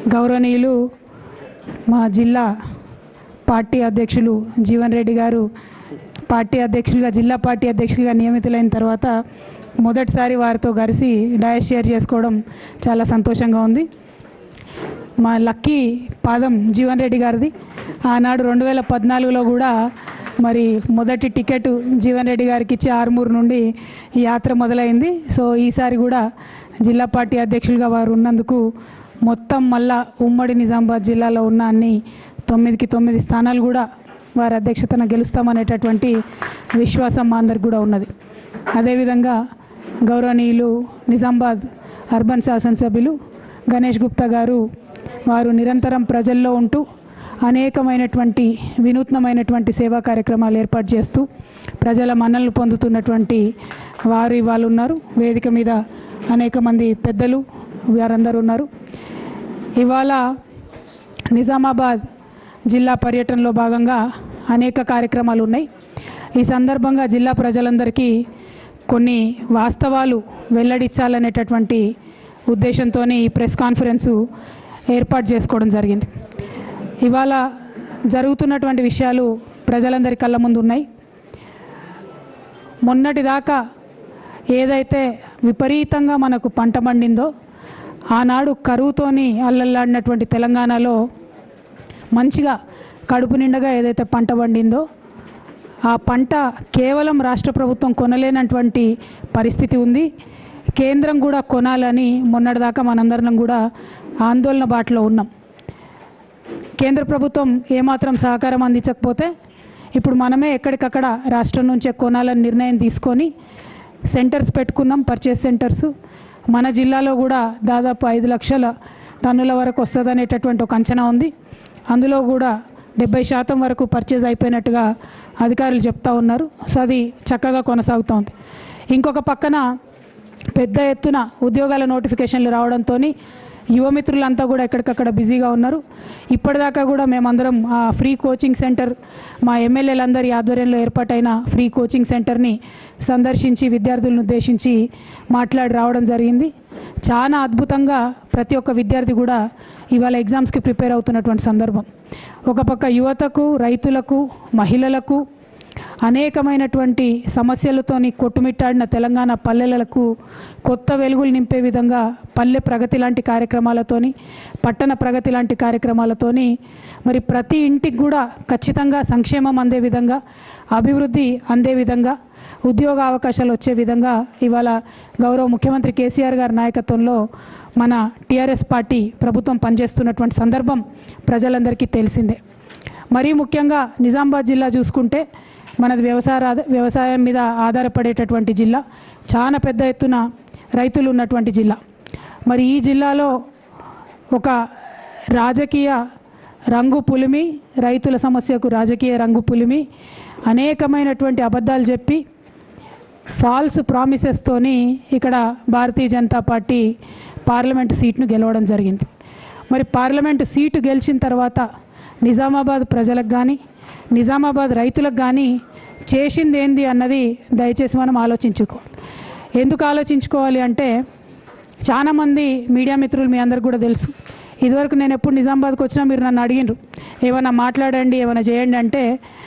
గౌరవనీయులు మా జిల్లా పార్టీ అధ్యక్షులు జీవన్ రెడ్డి గారు పార్టీ అధ్యక్షులుగా జిల్లా పార్టీ అధ్యక్షులుగా నియమితులైన తర్వాత మొదటిసారి వారితో కలిసి డయస్ షేర్ చేసుకోవడం చాలా సంతోషంగా ఉంది మా లక్కీ పాదం జీవన్ రెడ్డి గారిది ఆనాడు రెండు వేల పద్నాలుగులో కూడా మరి మొదటి టికెట్ జీవన్ రెడ్డి గారికి ఇచ్చి ఆరుమూరు నుండి ఈ యాత్ర మొదలైంది సో ఈసారి కూడా జిల్లా పార్టీ అధ్యక్షులుగా వారు ఉన్నందుకు మొత్తం మళ్ళా ఉమ్మడి నిజామాబాద్ జిల్లాలో ఉన్న అన్ని తొమ్మిదికి తొమ్మిది స్థానాలు కూడా వారి అధ్యక్షతన గెలుస్తామనేటటువంటి విశ్వాసం మా అందరికి కూడా ఉన్నది అదేవిధంగా గౌరవనీయులు నిజామాబాద్ అర్బన్ శాసనసభ్యులు గణేష్ గుప్తా గారు వారు నిరంతరం ప్రజల్లో ఉంటూ అనేకమైనటువంటి వినూత్నమైనటువంటి సేవా కార్యక్రమాలు ఏర్పాటు చేస్తూ ప్రజల మన్నలను పొందుతున్నటువంటి వారు వాళ్ళు ఉన్నారు వేదిక మీద అనేక మంది పెద్దలు వారందరూ ఉన్నారు ఇవాళ నిజామాబాద్ జిల్లా పర్యటనలో భాగంగా అనేక కార్యక్రమాలు ఉన్నాయి ఈ సందర్భంగా జిల్లా ప్రజలందరికీ కొన్ని వాస్తవాలు వెల్లడించాలనేటటువంటి ఉద్దేశంతో ఈ ప్రెస్ కాన్ఫరెన్సు ఏర్పాటు చేసుకోవడం జరిగింది ఇవాళ జరుగుతున్నటువంటి విషయాలు ప్రజలందరి కళ్ళ ముందు ఉన్నాయి మొన్నటిదాకా ఏదైతే విపరీతంగా మనకు పంట పండిందో ఆనాడు కరువుతోని అల్లల్లాడినటువంటి తెలంగాణలో మంచిగా కడుపు నిండగా ఏదైతే పంట పండిందో ఆ పంట కేవలం రాష్ట్ర ప్రభుత్వం కొనలేనటువంటి పరిస్థితి ఉంది కేంద్రం కూడా కొనాలని మొన్నటిదాకా మనందరం కూడా ఆందోళన బాటలో ఉన్నాం కేంద్ర ప్రభుత్వం ఏమాత్రం సహకారం అందించకపోతే ఇప్పుడు మనమే ఎక్కడికక్కడ రాష్ట్రం నుంచే కొనాలని నిర్ణయం తీసుకొని సెంటర్స్ పెట్టుకున్నాం పర్చేస్ సెంటర్స్ మన జిల్లాలో కూడా దాదాపు ఐదు లక్షల టన్నుల వరకు వస్తుందనేటటువంటి ఒక అంచనా ఉంది అందులో కూడా డెబ్బై శాతం వరకు పర్చేజ్ అయిపోయినట్టుగా అధికారులు చెప్తా ఉన్నారు సో అది చక్కగా కొనసాగుతూ ఉంది ఇంకొక పక్కన పెద్ద ఎత్తున ఉద్యోగాల నోటిఫికేషన్లు రావడంతో యువమిత్రులంతా కూడా ఎక్కడికక్కడ బిజీగా ఉన్నారు ఇప్పటిదాకా కూడా మేమందరం ఆ ఫ్రీ కోచింగ్ సెంటర్ మా ఎమ్మెల్యేలందరి ఆధ్వర్యంలో ఏర్పాటైన ఫ్రీ కోచింగ్ సెంటర్ని సందర్శించి విద్యార్థులను ఉద్దేశించి మాట్లాడి రావడం జరిగింది చాలా అద్భుతంగా ప్రతి ఒక్క విద్యార్థి కూడా ఇవాళ ఎగ్జామ్స్కి ప్రిపేర్ అవుతున్నటువంటి సందర్భం ఒక పక్క యువతకు రైతులకు మహిళలకు అనేకమైనటువంటి సమస్యలతోని కొట్టుమిట్టాడిన తెలంగాణ పల్లెలకు కొత్త వెలుగులు నింపే విధంగా పల్లె ప్రగతి లాంటి కార్యక్రమాలతోని పట్టణ ప్రగతి లాంటి కార్యక్రమాలతోని మరి ప్రతి ఇంటికి కూడా ఖచ్చితంగా సంక్షేమం అందే విధంగా అభివృద్ధి అందే విధంగా ఉద్యోగ అవకాశాలు వచ్చే విధంగా ఇవాళ గౌరవ ముఖ్యమంత్రి కేసీఆర్ గారి నాయకత్వంలో మన టీఆర్ఎస్ పార్టీ ప్రభుత్వం పనిచేస్తున్నటువంటి సందర్భం ప్రజలందరికీ తెలిసిందే మరీ ముఖ్యంగా నిజామాబాద్ జిల్లా చూసుకుంటే మనది వ్యవసాయ ఆధ- వ్యవసాయం మీద ఆధారపడేటటువంటి జిల్లా చాలా పెద్ద ఎత్తున రైతులు ఉన్నటువంటి జిల్లా మరి ఈ జిల్లాలో ఒక రాజకీయ రంగు పులిమి రైతుల సమస్యకు రాజకీయ రంగు పులిమి అనేకమైనటువంటి అబద్ధాలు చెప్పి ఫాల్స్ ప్రామిసెస్తోని ఇక్కడ భారతీయ జనతా పార్టీ పార్లమెంటు సీట్ను గెలవడం జరిగింది మరి పార్లమెంటు సీటు గెలిచిన తర్వాత నిజామాబాద్ ప్రజలకు కానీ నిజామాబాద్ రైతులకు కానీ చేసింది ఏంది అన్నది దయచేసి మనం ఆలోచించుకోవాలి ఎందుకు ఆలోచించుకోవాలి అంటే చాలామంది మీడియా మిత్రులు మీ అందరికి కూడా తెలుసు ఇదివరకు నేను ఎప్పుడు నిజామాబాద్కి వచ్చినా మీరు నన్ను అడిగినరు ఏమైనా మాట్లాడండి ఏమైనా చేయండి అంటే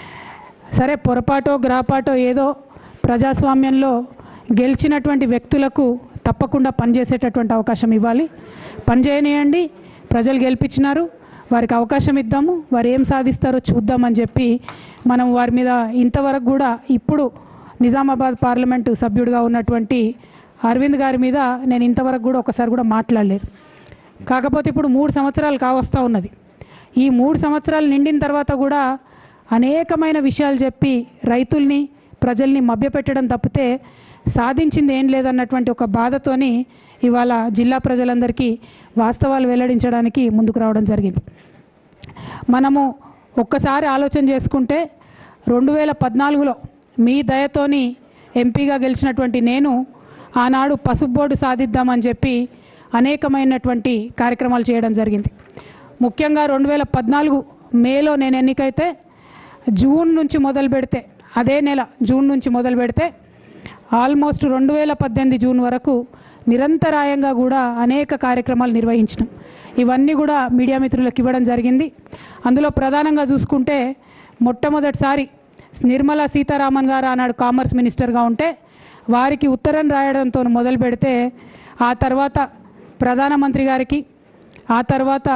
సరే పొరపాటో గ్రాపాటో ఏదో ప్రజాస్వామ్యంలో గెలిచినటువంటి వ్యక్తులకు తప్పకుండా పనిచేసేటటువంటి అవకాశం ఇవ్వాలి పనిచేయనియండి ప్రజలు గెలిపించినారు వారికి అవకాశం ఇద్దాము వారు ఏం సాధిస్తారో చూద్దామని చెప్పి మనం వారి మీద ఇంతవరకు కూడా ఇప్పుడు నిజామాబాద్ పార్లమెంటు సభ్యుడిగా ఉన్నటువంటి అరవింద్ గారి మీద నేను ఇంతవరకు కూడా ఒకసారి కూడా మాట్లాడలేదు కాకపోతే ఇప్పుడు మూడు సంవత్సరాలు కావస్తూ ఉన్నది ఈ మూడు సంవత్సరాలు నిండిన తర్వాత కూడా అనేకమైన విషయాలు చెప్పి రైతుల్ని ప్రజల్ని మభ్యపెట్టడం తప్పితే సాధించింది ఏం లేదన్నటువంటి ఒక బాధతోని ఇవాళ జిల్లా ప్రజలందరికీ వాస్తవాలు వెల్లడించడానికి ముందుకు రావడం జరిగింది మనము ఒక్కసారి ఆలోచన చేసుకుంటే రెండు వేల పద్నాలుగులో మీ దయతోని ఎంపీగా గెలిచినటువంటి నేను ఆనాడు పసుపు బోర్డు సాధిద్దామని చెప్పి అనేకమైనటువంటి కార్యక్రమాలు చేయడం జరిగింది ముఖ్యంగా రెండు వేల పద్నాలుగు మేలో నేను ఎన్నికైతే జూన్ నుంచి మొదలు పెడితే అదే నెల జూన్ నుంచి మొదలు పెడితే ఆల్మోస్ట్ రెండు వేల పద్దెనిమిది జూన్ వరకు నిరంతరాయంగా కూడా అనేక కార్యక్రమాలు నిర్వహించినాం ఇవన్నీ కూడా మీడియా మిత్రులకు ఇవ్వడం జరిగింది అందులో ప్రధానంగా చూసుకుంటే మొట్టమొదటిసారి నిర్మలా సీతారామన్ గారు ఆనాడు కామర్స్ మినిస్టర్గా ఉంటే వారికి ఉత్తరం రాయడంతో మొదలు పెడితే ఆ తర్వాత ప్రధానమంత్రి గారికి ఆ తర్వాత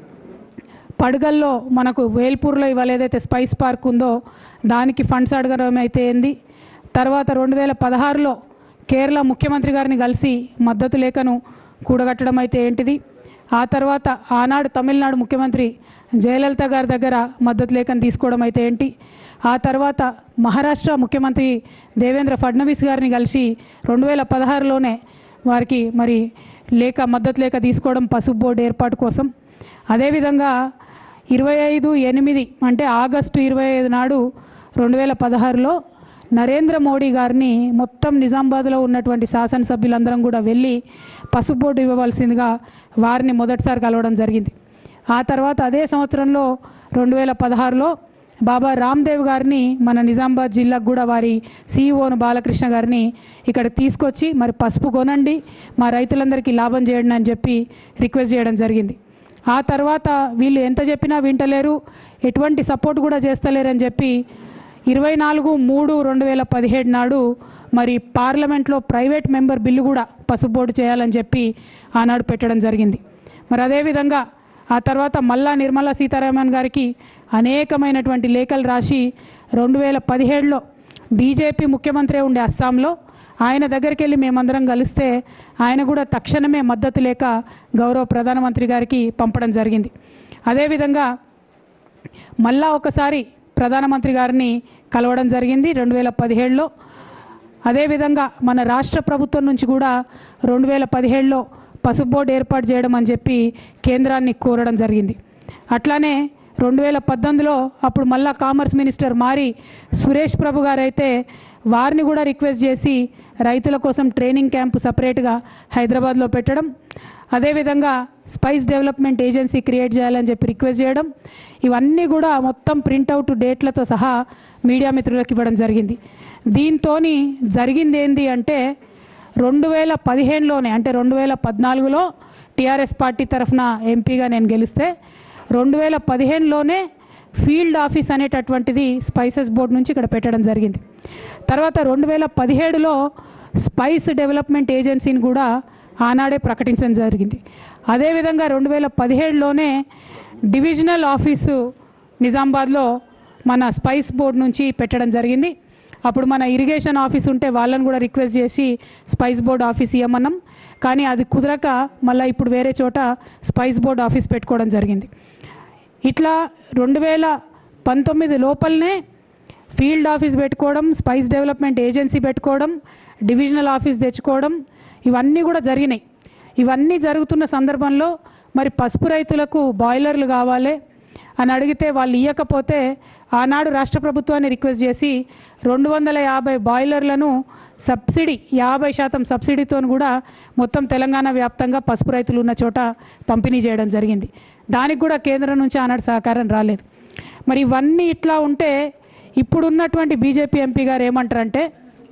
పడగల్లో మనకు వేల్పూర్లో ఇవాళ ఏదైతే స్పైస్ పార్క్ ఉందో దానికి ఫండ్స్ అడగడం అయితే ఏంది తర్వాత రెండు వేల పదహారులో కేరళ ముఖ్యమంత్రి గారిని కలిసి మద్దతు లేఖను కూడగట్టడం అయితే ఏంటిది ఆ తర్వాత ఆనాడు తమిళనాడు ముఖ్యమంత్రి జయలలిత గారి దగ్గర మద్దతు లేఖను తీసుకోవడం అయితే ఏంటి ఆ తర్వాత మహారాష్ట్ర ముఖ్యమంత్రి దేవేంద్ర ఫడ్నవీస్ గారిని కలిసి రెండు వేల పదహారులోనే వారికి మరి లేఖ మద్దతు లేఖ తీసుకోవడం పసుపు బోర్డు ఏర్పాటు కోసం అదేవిధంగా ఇరవై ఐదు ఎనిమిది అంటే ఆగస్టు ఇరవై ఐదు నాడు రెండు వేల పదహారులో నరేంద్ర మోడీ గారిని మొత్తం నిజామాబాద్లో ఉన్నటువంటి శాసనసభ్యులందరం కూడా వెళ్ళి పసుపు బోర్డు ఇవ్వవలసిందిగా వారిని మొదటిసారి కలవడం జరిగింది ఆ తర్వాత అదే సంవత్సరంలో రెండు వేల పదహారులో బాబా రామ్దేవ్ గారిని మన నిజామాబాద్ జిల్లాకు కూడా వారి సీఈఓను బాలకృష్ణ గారిని ఇక్కడ తీసుకొచ్చి మరి పసుపు కొనండి మా రైతులందరికీ లాభం చేయండి అని చెప్పి రిక్వెస్ట్ చేయడం జరిగింది ఆ తర్వాత వీళ్ళు ఎంత చెప్పినా వింటలేరు ఎటువంటి సపోర్ట్ కూడా చేస్తలేరని చెప్పి ఇరవై నాలుగు మూడు రెండు వేల పదిహేడు నాడు మరి పార్లమెంట్లో ప్రైవేట్ మెంబర్ బిల్లు కూడా పసుపు బోర్డు చేయాలని చెప్పి ఆనాడు పెట్టడం జరిగింది మరి అదేవిధంగా ఆ తర్వాత మళ్ళా నిర్మలా సీతారామన్ గారికి అనేకమైనటువంటి లేఖలు రాసి రెండు వేల పదిహేడులో బీజేపీ ముఖ్యమంత్రి ఉండే అస్సాంలో ఆయన దగ్గరికి వెళ్ళి మేమందరం కలిస్తే ఆయన కూడా తక్షణమే మద్దతు లేక గౌరవ ప్రధానమంత్రి గారికి పంపడం జరిగింది అదేవిధంగా మళ్ళా ఒకసారి ప్రధానమంత్రి గారిని కలవడం జరిగింది రెండు వేల పదిహేడులో అదేవిధంగా మన రాష్ట్ర ప్రభుత్వం నుంచి కూడా రెండు వేల పదిహేడులో పసుపు బోర్డు ఏర్పాటు చేయడం అని చెప్పి కేంద్రాన్ని కోరడం జరిగింది అట్లానే రెండు వేల పద్దెనిమిదిలో అప్పుడు మళ్ళా కామర్స్ మినిస్టర్ మారి సురేష్ ప్రభు గారు అయితే వారిని కూడా రిక్వెస్ట్ చేసి రైతుల కోసం ట్రైనింగ్ క్యాంపు సపరేట్గా హైదరాబాద్లో పెట్టడం అదేవిధంగా స్పైస్ డెవలప్మెంట్ ఏజెన్సీ క్రియేట్ చేయాలని చెప్పి రిక్వెస్ట్ చేయడం ఇవన్నీ కూడా మొత్తం ప్రింట్అవుట్ డేట్లతో సహా మీడియా మిత్రులకు ఇవ్వడం జరిగింది దీంతో జరిగింది ఏంది అంటే రెండు వేల పదిహేనులోనే అంటే రెండు వేల పద్నాలుగులో టీఆర్ఎస్ పార్టీ తరఫున ఎంపీగా నేను గెలిస్తే రెండు వేల పదిహేనులోనే ఫీల్డ్ ఆఫీస్ అనేటటువంటిది స్పైసెస్ బోర్డు నుంచి ఇక్కడ పెట్టడం జరిగింది తర్వాత రెండు వేల పదిహేడులో స్పైస్ డెవలప్మెంట్ ఏజెన్సీని కూడా ఆనాడే ప్రకటించడం జరిగింది అదేవిధంగా రెండు వేల పదిహేడులోనే డివిజనల్ ఆఫీసు నిజామాబాద్లో మన స్పైస్ బోర్డు నుంచి పెట్టడం జరిగింది అప్పుడు మన ఇరిగేషన్ ఆఫీస్ ఉంటే వాళ్ళని కూడా రిక్వెస్ట్ చేసి స్పైస్ బోర్డ్ ఆఫీస్ ఇవ్వమన్నాం కానీ అది కుదరక మళ్ళీ ఇప్పుడు వేరే చోట స్పైస్ బోర్డ్ ఆఫీస్ పెట్టుకోవడం జరిగింది ఇట్లా రెండు వేల పంతొమ్మిది లోపలనే ఫీల్డ్ ఆఫీస్ పెట్టుకోవడం స్పైస్ డెవలప్మెంట్ ఏజెన్సీ పెట్టుకోవడం డివిజనల్ ఆఫీస్ తెచ్చుకోవడం ఇవన్నీ కూడా జరిగినాయి ఇవన్నీ జరుగుతున్న సందర్భంలో మరి పసుపు రైతులకు బాయిలర్లు కావాలి అని అడిగితే వాళ్ళు ఇవ్వకపోతే ఆనాడు రాష్ట్ర ప్రభుత్వాన్ని రిక్వెస్ట్ చేసి రెండు వందల యాభై బాయిలర్లను సబ్సిడీ యాభై శాతం సబ్సిడీతో కూడా మొత్తం తెలంగాణ వ్యాప్తంగా పసుపు రైతులు ఉన్న చోట పంపిణీ చేయడం జరిగింది దానికి కూడా కేంద్రం నుంచి ఆనాడు సహకారం రాలేదు మరి ఇవన్నీ ఇట్లా ఉంటే ఇప్పుడున్నటువంటి బీజేపీ ఎంపీ గారు ఏమంటారంటే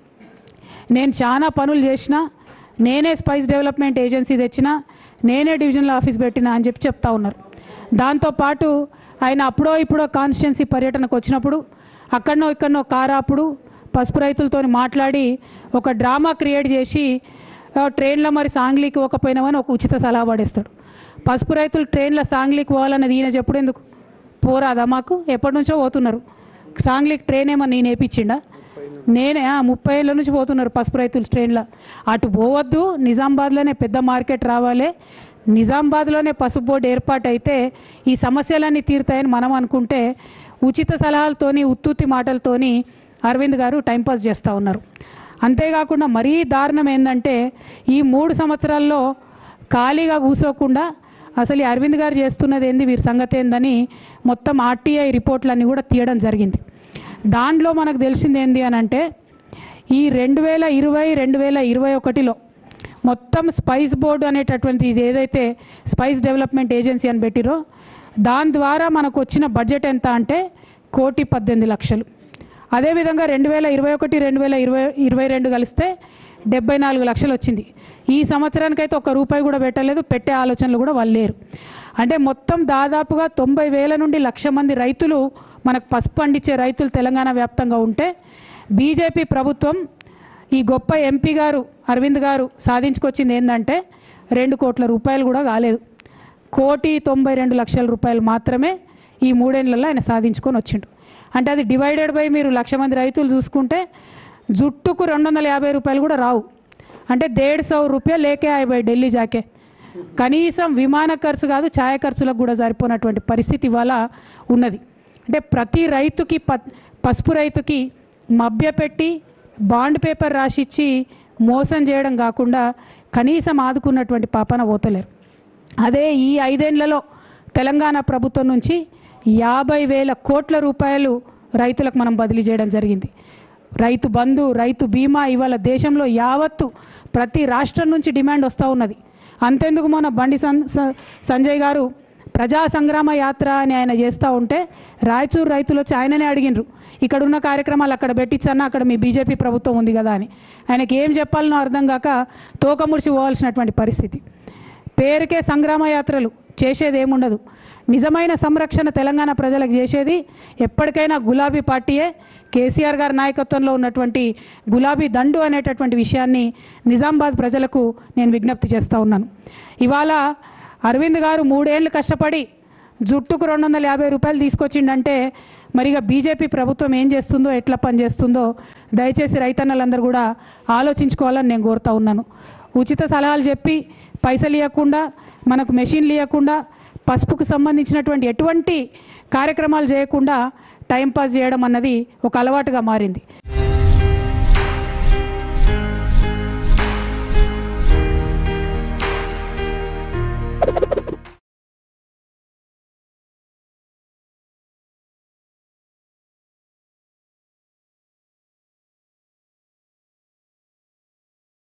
నేను చాలా పనులు చేసిన నేనే స్పైస్ డెవలప్మెంట్ ఏజెన్సీ తెచ్చిన నేనే డివిజనల్ ఆఫీస్ పెట్టిన అని చెప్పి చెప్తా ఉన్నారు దాంతోపాటు ఆయన అప్పుడో ఇప్పుడో కాన్స్టిట్యున్సీ పర్యటనకు వచ్చినప్పుడు అక్కడనో ఇక్కడనో కారాపుడు పసుపు రైతులతో మాట్లాడి ఒక డ్రామా క్రియేట్ చేసి "ఆ, ట్రైన్లో మరి సాంగ్లీకి పోకపోయినామని ఒక ఉచిత సలహా పడేస్తాడు పసుపు రైతులు ట్రైన్లో సాంగ్లీకి పోవాలన్నది ఈయన చెప్పుడు ఎందుకు పోరాదా మాకు ఎప్పటి నుంచో పోతున్నారు సాంగ్లీకి ట్రైన్ ఏమన్నా నేను వేపించిండా నేనే ఆ, ముప్పై ఏళ్ళ నుంచి పోతున్నారు పసుపు రైతులు ట్రైన్లో అటు పోవద్దు నిజామాబాద్లోనే పెద్ద మార్కెట్ రావాలి నిజామాబాద్లోనే పసుపు బోర్డు ఏర్పాటు అయితే ఈ సమస్యలన్నీ తీరుతాయని మనం అనుకుంటే ఉచిత సలహాలతోని ఉత్తుత్తి మాటలతోని అరవింద్ గారు టైంపాస్ చేస్తూ ఉన్నారు అంతేకాకుండా మరీ దారుణం ఏంటంటే ఈ మూడు సంవత్సరాల్లో ఖాళీగా కూసోకుండా అసలు ఈ అరవింద్ గారు చేస్తున్నది ఏంది వీరి సంగతి ఏందని మొత్తం ఆర్టీఐ రిపోర్ట్లన్నీ కూడా తీయడం జరిగింది దాంట్లో మనకు తెలిసింది ఏంది అని అంటే ఈ రెండు వేల ఇరవై రెండు వేల ఇరవై ఒకటిలో మొత్తం స్పైస్ బోర్డు అనేటటువంటి ఇది ఏదైతే స్పైస్ డెవలప్మెంట్ ఏజెన్సీ అని పెట్టిరో దాని ద్వారా మనకు వచ్చిన బడ్జెట్ ఎంత అంటే కోటి పద్దెనిమిది లక్షలు అదేవిధంగా రెండు వేల ఇరవై ఒకటి రెండు వేల ఇరవై ఇరవై రెండు కలిస్తే డెబ్బై నాలుగు లక్షలు వచ్చింది ఈ సంవత్సరానికైతే ఒక్క రూపాయి కూడా పెట్టలేదు పెట్టే ఆలోచనలు కూడా వాళ్ళు లేరు అంటే మొత్తం దాదాపుగా తొంభై వేల నుండి లక్ష మంది రైతులు మనకు పసుపు పండించే రైతులు తెలంగాణ వ్యాప్తంగా ఉంటే బీజేపీ ప్రభుత్వం ఈ గొప్ప ఎంపీ గారు అరవింద్ గారు సాధించుకొచ్చింది ఏంటంటే రెండు కోట్ల రూపాయలు కూడా కాలేదు కోటి తొంభై రెండు లక్షల రూపాయలు మాత్రమే ఈ మూడేళ్లలో ఆయన సాధించుకొని వచ్చిండు అంటే అది డివైడెడ్ బై మీరు లక్ష మంది రైతులు చూసుకుంటే జుట్టుకు రెండు వందల యాభై రూపాయలు కూడా రావు అంటే దేడ్ సౌ రూపాయలు లేకే ఆయబై ఢిల్లీ జాకే కనీసం విమాన ఖర్చు కాదు ఛాయ ఖర్చులకు కూడా సరిపోనటువంటి పరిస్థితి ఇవాళ ఉన్నది అంటే ప్రతి రైతుకి ప పసుపు రైతుకి మభ్యపెట్టి బాండ్ పేపర్ రాసిచ్చి మోసం చేయడం కాకుండా కనీసం ఆదుకున్నటువంటి పాపన పోతలేరు అదే ఈ ఐదేళ్లలో తెలంగాణ ప్రభుత్వం నుంచి యాభై వేల కోట్ల రూపాయలు రైతులకు మనం బదిలీ చేయడం జరిగింది రైతు బంధు రైతు బీమా ఇవాళ దేశంలో యావత్తు ప్రతి రాష్ట్రం నుంచి డిమాండ్ వస్తూ ఉన్నది అంతెందుకు మన బండి సన్ స- సంజయ్ గారు ప్రజా సంగ్రామ యాత్ర అని ఆయన చేస్తూ ఉంటే రాయచూరు రైతులు వచ్చి ఆయననే అడిగినరు ఇక్కడ ఉన్న కార్యక్రమాలు అక్కడ పెట్టించన్నా అక్కడ మీ బీజేపీ ప్రభుత్వం ఉంది కదా అని ఆయనకి ఏం చెప్పాలనో అర్థం కాక తోకముడిచి పోవాల్సినటువంటి పరిస్థితి పేరుకే సంగ్రామ యాత్రలు చేసేది ఏముండదు నిజమైన సంరక్షణ తెలంగాణ ప్రజలకు చేసేది ఎప్పటికైనా గులాబీ పార్టీయే కేసీఆర్ గారి నాయకత్వంలో ఉన్నటువంటి గులాబీ దండు అనేటటువంటి విషయాన్ని నిజామాబాద్ ప్రజలకు నేను విజ్ఞప్తి చేస్తూ ఉన్నాను ఇవాళ అరవింద్ గారు మూడేళ్ళు కష్టపడి జుట్టుకు రెండు వందల యాభై రూపాయలు తీసుకొచ్చిండంటే మరిగా బీజేపీ ప్రభుత్వం ఏం చేస్తుందో ఎట్లా పనిచేస్తుందో దయచేసి రైతన్నలందరూ కూడా ఆలోచించుకోవాలని నేను కోరుతా ఉన్నాను ఉచిత సలహాలు చెప్పి పైసలు ఇవ్వకుండా మనకు మెషిన్లు ఇవ్వకుండా పసుపుకు సంబంధించినటువంటి ఎటువంటి కార్యక్రమాలు చేయకుండా టైంపాస్ చేయడం అన్నది ఒక అలవాటుగా మారింది